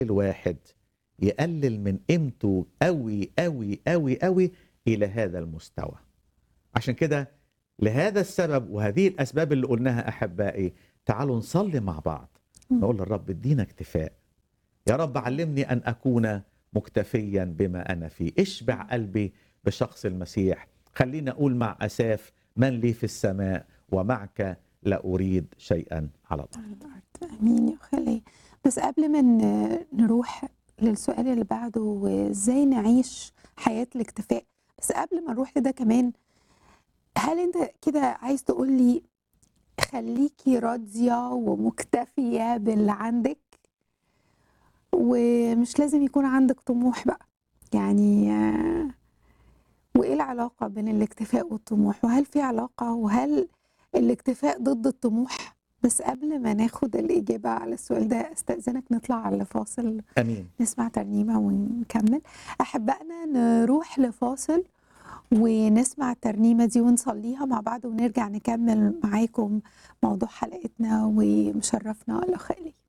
الواحد يقلل من قيمته قوي قوي قوي قوي الى هذا المستوى عشان كده لهذا السبب وهذه الاسباب اللي قلناها احبائي تعالوا نصلي مع بعض نقول للرب ادينا اكتفاء يا رب علمني ان اكون مكتفيا بما انا فيه اشبع قلبي بشخص المسيح خليني اقول مع اساف من لي في السماء ومعك لا اريد شيئا على الارض على الأرض آمين يا خالي بس قبل ما ن- نروح للسؤال اللي بعده وازاي نعيش حياة الاكتفاء بس قبل ما نروح لده كمان هل انت كده عايز تقول لي خليكي راضية ومكتفية باللي عندك ومش لازم يكون عندك طموح بقى يعني آه، وايه العلاقة بين الاكتفاء والطموح وهل في علاقة وهل الاكتفاء ضد الطموح بس قبل ما ناخد الإجابة على السؤال ده استأذنك نطلع على فاصل امين نسمع ترنيمة ونكمل أحبائنا نروح لفاصل ونسمع الترنيمة دي ونصليها مع بعض ونرجع نكمل معاكم موضوع حلقتنا ومشرفنا الأخ إلي